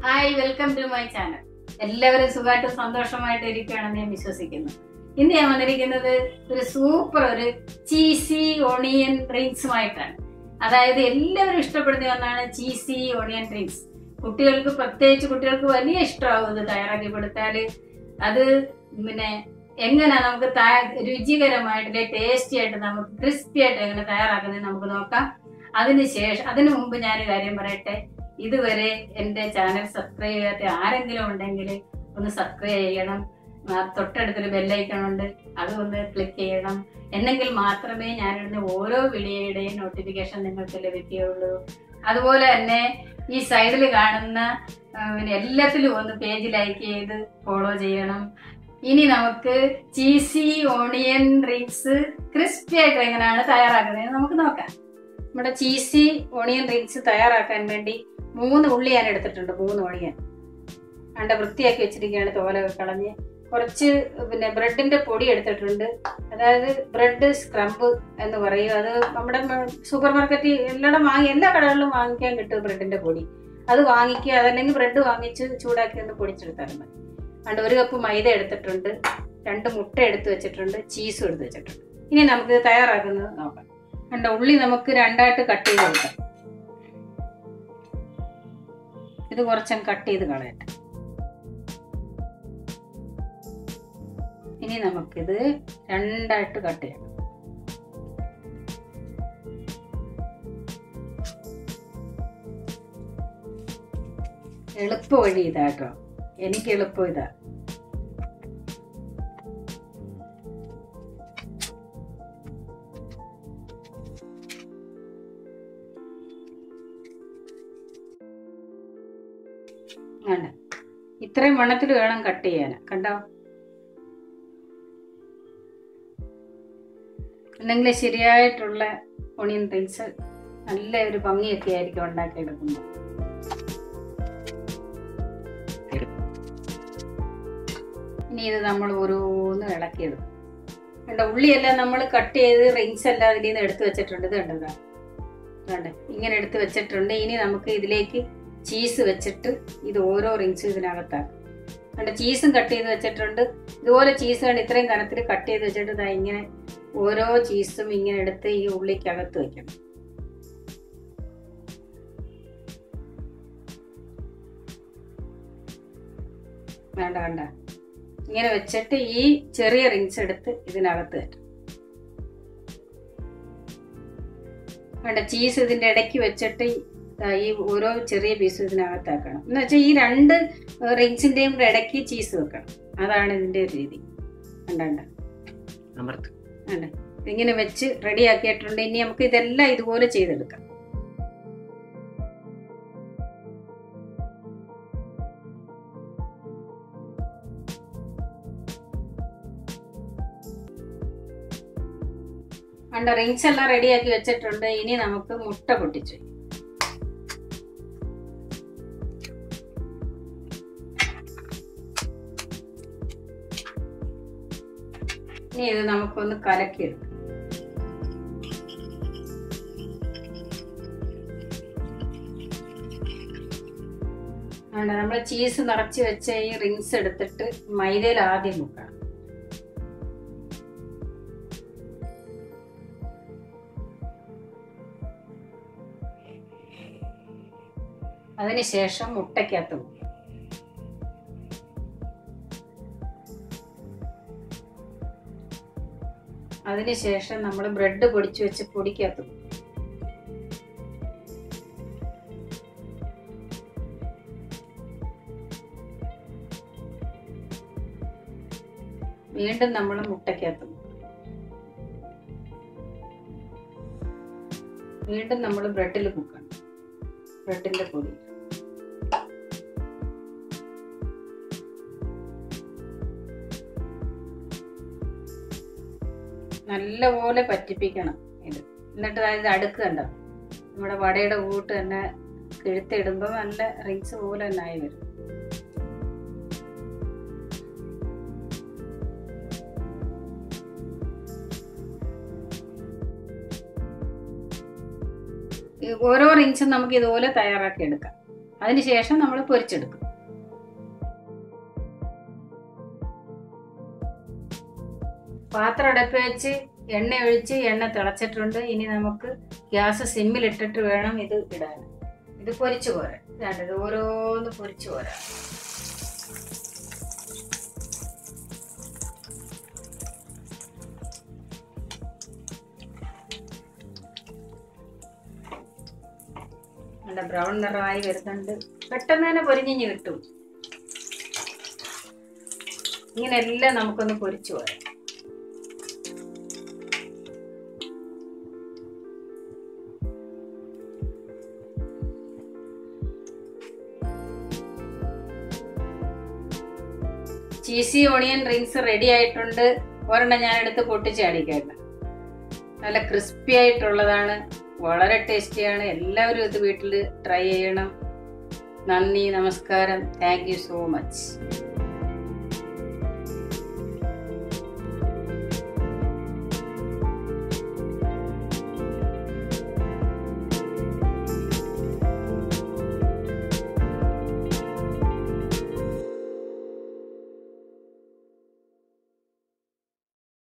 Hi welcome to my channel എല്ലാവരും സുഖമായിട്ട് സന്തോഷമായിട്ട് ഇരിക്കുകയാണെന്ന് ഞാൻ വിശ്വസിക്കുന്നു ഇന്ന് ഞാൻ വന്നിരിക്കുന്നത് ഒരു സൂപ്പർ ഒരു ചീസി ഓണിയൻ ഡ്രിങ്ക്സുമായിട്ടാണ് അതായത് എല്ലാവരും ഇഷ്ടപ്പെടുന്ന ഒന്നാണ് ചീസി ഓണിയൻ ഡ്രിങ്ക്സ് കുട്ടികൾക്ക് പ്രത്യേകിച്ച് കുട്ടികൾക്ക് വലിയ ഇഷ്ടമാവും ഇത് തയ്യാറാക്കി കൊടുത്താൽ അത് പിന്നെ എങ്ങനെ നമുക്ക് ത- രുചികരമായിട്ട് ടേസ്റ്റി ആയിട്ട് നമുക്ക് ക്രിസ്പി ആയിട്ട് എങ്ങനെ തയ്യാറാക്കുന്നത് നമുക്ക് നോക്കാം അതിന് ശേഷം അതിനു മുമ്പ് ഞാൻ ഒരു കാര്യം പറയട്ടെ ഇതുവരെ എൻ്റെ ചാനൽ സബ്സ്ക്രൈബ് ചെയ്യാത്ത ആരെങ്കിലും ഉണ്ടെങ്കിൽ ഒന്ന് സബ്സ്ക്രൈബ് ചെയ്യണം ആ, തൊട്ടടുത്തൊരു ബെല്ലൈക്കൺ ഉണ്ട് അത് ഒന്ന് ക്ലിക്ക് ചെയ്യണം എന്നെങ്കിൽ മാത്രമേ ഞാനിടുന്ന ഓരോ വീഡിയോയുടെയും നോട്ടിഫിക്കേഷൻ നിങ്ങൾക്ക് ലഭിക്കുകയുള്ളൂ അതുപോലെ തന്നെ ഈ സൈഡിൽ കാണുന്ന ആ, പിന്നെ എല്ലാത്തിലും ഒന്ന് പേജ് ലൈക്ക് ചെയ്ത് ഫോളോ ചെയ്യണം ഇനി നമുക്ക് ചീസി ഓണിയൻ റിങ്സ് ക്രിസ്പി ആയിട്ട് എങ്ങനെയാണ് തയ്യാറാക്കുന്നത് നമുക്ക് നോക്കാം നമ്മുടെ ചീസി ഓണിയൻ റിങ്സ് തയ്യാറാക്കാൻ വേണ്ടി മൂന്ന് ഉള്ളി ഞാൻ എടുത്തിട്ടുണ്ട് മൂന്ന് ഓണിയൻ അണ്ട വൃത്തിയാക്കി വെച്ചിരിക്കുകയാണ് തോലൊക്കെ കളഞ്ഞ് കുറച്ച് പിന്നെ ബ്രെഡിന്റെ പൊടി എടുത്തിട്ടുണ്ട് അതായത് ബ്രെഡ് സ്ക്രബ് എന്ന് പറയും അത് നമ്മുടെ സൂപ്പർ മാർക്കറ്റിൽ എല്ലായിടം വാങ്ങി എല്ലാ കടകളിലും വാങ്ങിക്കാൻ കിട്ടും ബ്രെഡിന്റെ പൊടി അത് വാങ്ങിക്കുക അതല്ലെങ്കിൽ ബ്രെഡ് വാങ്ങിച്ച് ചൂടാക്കി ഒന്ന് പൊടിച്ചെടുത്താലും മതി അണ്ട് ഒരു കപ്പ് മൈദ എടുത്തിട്ടുണ്ട് രണ്ട് മുട്ട എടുത്ത് വെച്ചിട്ടുണ്ട് ചീസും എടുത്ത് വെച്ചിട്ടുണ്ട് ഇനി നമുക്ക് തയ്യാറാക്കുന്നത് നോക്കാം കണ്ട ഉള്ളി നമുക്ക് രണ്ടായിട്ട് കട്ട് ചെയ്ത് കൊടുക്കാം ഇത് കുറച്ചും കട്ട് ചെയ്ത് കളയട്ടെ ഇനി നമുക്കിത് രണ്ടായിട്ട് കട്ട് ചെയ്യണം എളുപ്പ വഴി ഇതാ കേട്ടോ എനിക്ക് എളുപ്പം ഇതാ വേണ്ട ഇത്രയും വണ്ണത്തിൽ വേണം കട്ട് ചെയ്യാൻ കണ്ടോ അല്ലെങ്കിൽ ശരിയായിട്ടുള്ള ഒണിയൻ റിങ്സ് നല്ല ഒരു ഭംഗിയൊക്കെ ആയിരിക്കും ഉണ്ടാക്കിയെടുക്കുമ്പോൾ ഇനി ഇത് നമ്മൾ ഓരോന്ന് ഇളക്കിയെടുക്കും കണ്ട ഉള്ളിയെല്ലാം നമ്മൾ കട്ട് ചെയ്ത് റിങ്സ് എല്ലാം ഇതിൽ നിന്ന് എടുത്ത് വെച്ചിട്ടുണ്ട് ഇത് കണ്ടതാ കണ്ടേ ഇങ്ങനെ എടുത്ത് വെച്ചിട്ടുണ്ട് ഇനി നമുക്ക് ഇതിലേക്ക് ചീസ് വെച്ചിട്ട് ഇത് ഓരോ റിങ്സും ഇതിനകത്താക്കും കണ്ട ചീസും കട്ട് ചെയ്ത് വെച്ചിട്ടുണ്ട് ഇതുപോലെ ചീസ് കണ്ട് ഇത്രയും കനത്തിൽ കട്ട് ചെയ്ത് വെച്ചിട്ട് ദാ ഇങ്ങനെ ഓരോ ചീസും ഇങ്ങനെ എടുത്ത് ഈ ഉള്ളിക്കകത്ത് വെക്കണം വേണ്ട വേണ്ട ഇങ്ങനെ വെച്ചിട്ട് ഈ ചെറിയ റിങ്സ് എടുത്ത് ഇതിനകത്ത് കയറ്റും വേണ്ട ചീസ് ഇതിന്റെ ഇടയ്ക്ക് വെച്ചിട്ട് ദാ ഈ ഓരോ ചെറിയ പീസും ഇതിനകത്താക്കണം എന്ന് വെച്ചാൽ ഈ രണ്ട് റിങ്സിന്റെയും കൂടെ ഇടയ്ക്ക് ചീസ് വെക്കണം അതാണ് ഇതിന്റെ ഒരു രീതി കണ്ട അമർത്ത് അല്ലേ ഇങ്ങനെ വെച്ച് റെഡി ആക്കിയിട്ടുണ്ട് ഇനി നമുക്ക് ഇതെല്ലാം ഇതുപോലെ ചെയ്തെടുക്കാം അണ്ട റിങ്സ് എല്ലാം റെഡിയാക്കി വെച്ചിട്ടുണ്ട് ഇനി നമുക്ക് മുട്ട പൊട്ടിച്ചു ഇനി ഇത് നമുക്കൊന്ന് കലക്കിയെടുക്കാം വേണ്ട നമ്മൾ ചീസ് നിറച്ച് വെച്ച ഈ റിങ്സ് എടുത്തിട്ട് മൈദയിൽ ആദ്യം മുക്കണം അതിനുശേഷം മുട്ടയ്ക്കകത്ത് മുക്കും അതിനുശേഷം നമ്മൾ ബ്രെഡ് പൊടിച്ചു വെച്ച് പൊടിക്കകത്ത് മുക്കും. വീണ്ടും നമ്മൾ മുട്ടയ്ക്കകത്ത് മുക്കും. വീണ്ടും നമ്മൾ ബ്രെഡിൽ മുക്കണം ബ്രെഡിന്റെ പൊടി നല്ലപോലെ പറ്റിപ്പിക്കണം ഇത് എന്നിട്ട് ദാ ഇത് അടുക്ക് കണ്ടോ നമ്മുടെ വടയുടെ കൂട്ട് തന്നെ കിഴുത്തിടുമ്പോൾ നല്ല റിങ്സ് പോലെ തന്നെ ആയി വരും ഈ ഓരോ റിങ്സും നമുക്ക് ഇതുപോലെ തയ്യാറാക്കി എടുക്കാം അതിനുശേഷം നമ്മൾ പൊരിച്ചെടുക്കും പാത്രം അടുപ്പ് വെച്ച് എണ്ണ ഒഴിച്ച് എണ്ണ തിളച്ചിട്ടുണ്ട് ഇനി നമുക്ക് ഗ്യാസ് സിമ്മിലിട്ടിട്ട് വേണം ഇത് ഇടാൻ ഇത് പൊരിച്ചു പോരാ രണ്ട് ഇത് ഓരോന്ന് പൊരിച്ചു പോരാ നല്ല ബ്രൗൺ നിറമായി വരുന്നുണ്ട് പെട്ടെന്ന് തന്നെ പൊരിഞ്ഞിഞ്ഞ് കിട്ടും ഇങ്ങനെ എല്ലാം നമുക്കൊന്ന് പൊരിച്ചു പോരാം ചീസി ഓണിയൻ റിങ്സ് റെഡി ആയിട്ടുണ്ട് ഒരെണ്ണം ഞാൻ എടുത്ത് പൊട്ടിച്ചാടിക്കട്ടെ നല്ല ക്രിസ്പി ആയിട്ടുള്ളതാണ് വളരെ ടേസ്റ്റിയാണ് എല്ലാവരും ഇത് വീട്ടിൽ ട്രൈ ചെയ്യണം നന്ദി നമസ്കാരം താങ്ക് യു സോ മച്ച്